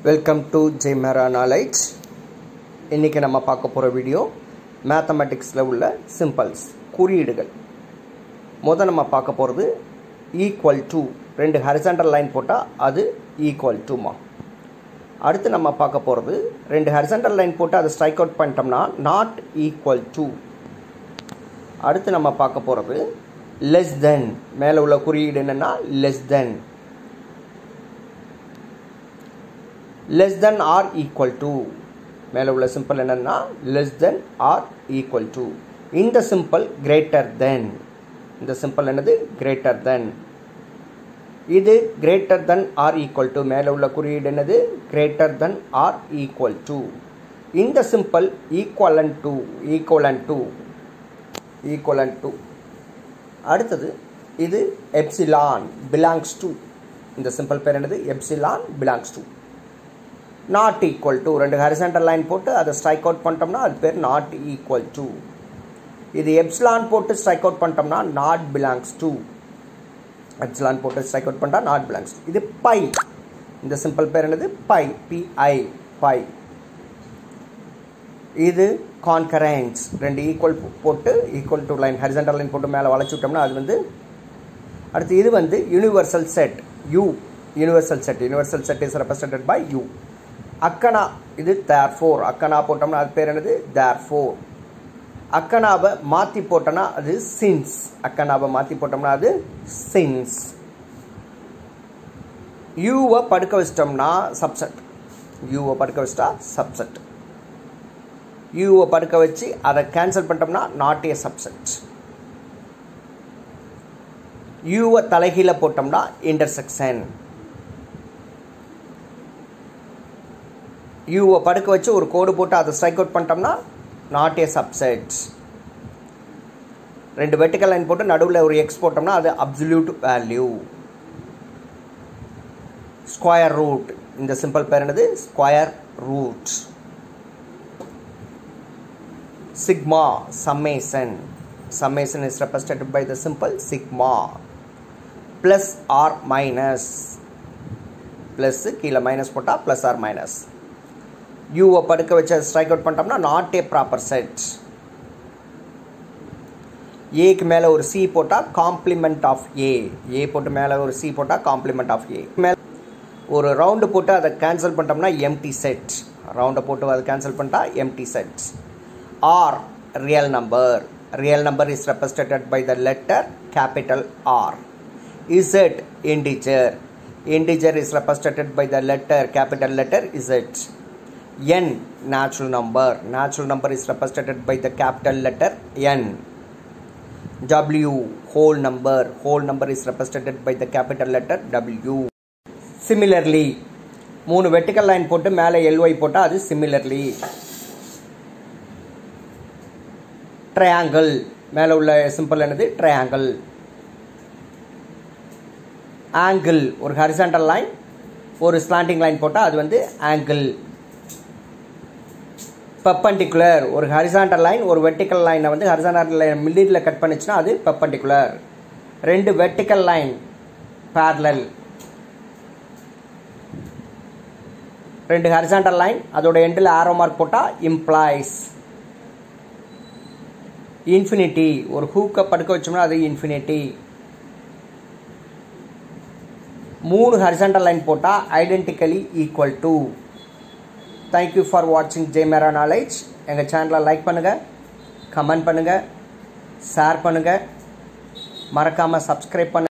Welcome to Jai Mera knowledge இன்றைக்கி நம்ம பார்க்க போகிற வீடியோ மேத்தமெட்டிக்ஸில் உள்ள சிம்பிள்ஸ் குறியீடுகள் முதல் நம்ம பார்க்க போகிறது ஈக்குவல் டு ரெண்டு ஹரிசாண்டல் லைன் போட்டால் அது ஈக்குவல் டுமா அடுத்து நம்ம பார்க்க போகிறது ரெண்டு ஹரிசாண்டல் லைன் போட்டு அதை ஸ்ட்ரைக் அவுட் பண்ணிட்டோம்னா நாட் ஈக்குவல் டு அடுத்து நம்ம பார்க்க போகிறது லெஸ் தென் மேலே உள்ள குறியீடு என்னென்னா less than less than or equal to மேலே உள்ள சிம்பிள் என்னென்னா less than or equal to இந்த சிம்பிள் கிரேட்டர் தென் இந்த சிம்பிள் என்னது கிரேட்டர் தென் இது greater than or equal to மேலே உள்ள குறியீடு என்னது greater than or equal to இந்த symbol equivalent to equivalent to equivalent to அடுத்தது இது எப்சிலான் பிலாங்ஸ் டு இந்த சிம்பிள் பேர் என்னது epsilon belongs to not equal to ரெண்டு ஹரிசன்டல் லைன் போட்டு அதை ஸ்ட்ரைக் அவுட் பண்ணிட்டோம்னா அது பேர் நாட் ஈக்குவல் டு இது எப்சிலான் போட்டு ஸ்ட்ரைக் அவுட் பண்ணிட்டோம்னா நாட் பிலாங்ஸ் டு எப்சிலான் போட்டு ஸ்ட்ரைக் அவுட் பண்ணிட்டா நாட் பிலாங்ஸ் இது பை இந்த சிம்பிள் பேர் என்னது பை பிஐ பை இது கான்கரன்ஸ் ரெண்டு ஈக்குவல் போட்டு equal to line horizontal line போட்டு மேலே வளைச்சு விட்டோம்னா அது வந்து அடுத்து இது வந்து universal set U universal set universal set is represented by U அக்கனா இது தேர் ஃபோர் அக்கனா போட்டோம்னா அது பேர் என்னது தேர் ஃபோர் அக்கனாவை மாற்றி போட்டோம்னா அது சின்ஸ் அக்கனாவை மாற்றி போட்டோம்னா அது சின்ஸ் யூவை படுக்க வச்சிட்டோம்னா சப்செட் யூவை படுக்க வச்சிட்டா சப்செட் யூவை படுக்க வச்சு அதை கேன்சல் பண்ணிட்டோம்னா நாட் ஏ சப்செட் யூவை தலைகீழ போட்டோம்னா இன்டர்செக்ஷன் யூவை படுக்க வச்சு ஒரு கோடு போட்டு அதை ஸ்ட்ரைக் அவுட் பண்ணிட்டோம்னா நாட் ஏ சப்செட் ரெண்டு வெர்டிக்கல் லைன் போட்டு நடுவில் ஒரு எக்ஸ் போட்டோம்னா அது அப்சல்யூட் வேல்யூ ஸ்கொயர் ரூட் இந்த சிம்பிள் பேர் என்னது square root sigma summation summation is represented by the symbol sigma plus or minus plus கீழே மைனஸ் போட்டால் ப்ளஸ் ஆர் மைனஸ் யூவை படுக்க வச்சு ஸ்ட்ரைக் அவுட் பண்ணிட்டோம்னா நாட் ஏ ப்ராப்பர் செட் ஏக்கு மேலே ஒரு சி போட்டால் காம்ப்ளிமெண்ட் ஆஃப் ஏ ஏ போட்டு மேலே ஒரு சி போட்டால் காம்ப்ளிமெண்ட் ஆஃப் ஏ மேலே ஒரு ரவுண்டு போட்டு அதை கேன்சல் பண்ணிட்டோம்னா எம்டி செட் ரவுண்டை போட்டு அதை கேன்சல் பண்ணிட்டா empty set R real number. Real number is represented by the letter capital R. Z integer. Integer is represented by the letter capital letter Z. N natural number. Natural number is represented by the capital letter N. W whole number. Whole number is represented by the capital letter W. Similarly, மூணு vertical line போட்டு மேலே LY போட்டால் அது similarly triangle மேலே உள்ள symbol என்னது triangle angle ஒரு horizontal line ஒரு ஸ்லாண்டிங் லைன் போட்டால் அது வந்து ஆங்கிள் பெப்பண்டிகுலர் ஒரு ஹரிசாண்டல் லைன் ஒரு வெர்டிக்கல் லைனை வந்து ஹரிசாண்டல் லைன் மில்லியில் கட் பண்ணிச்சுன்னா அது பெப்பண்டிகுலர் ரெண்டு வெர்டிக்கல் லைன் பேரலல் ரெண்டு ஹரிசாண்டல் லைன் அதோட எண்டில் ஆரோ மார்க் போட்டால் இம்ப்ளாய்ஸ் இன்ஃபினிட்டி ஒரு ஹூக்கை படுக்க வச்சோம்னா அது இன்ஃபினிட்டி மூணு ஹரிசண்டல் லைன் போட்டால் identically equal to thank you for வாட்சிங் ஜே மேரா நாலேஜ் எங்கள் சேனலை லைக் பண்ணுங்கள் கமெண்ட் பண்ணுங்கள் ஷேர் பண்ணுங்கள் மறக்காமல் சப்ஸ்கிரைப் பண்ணுங்கள்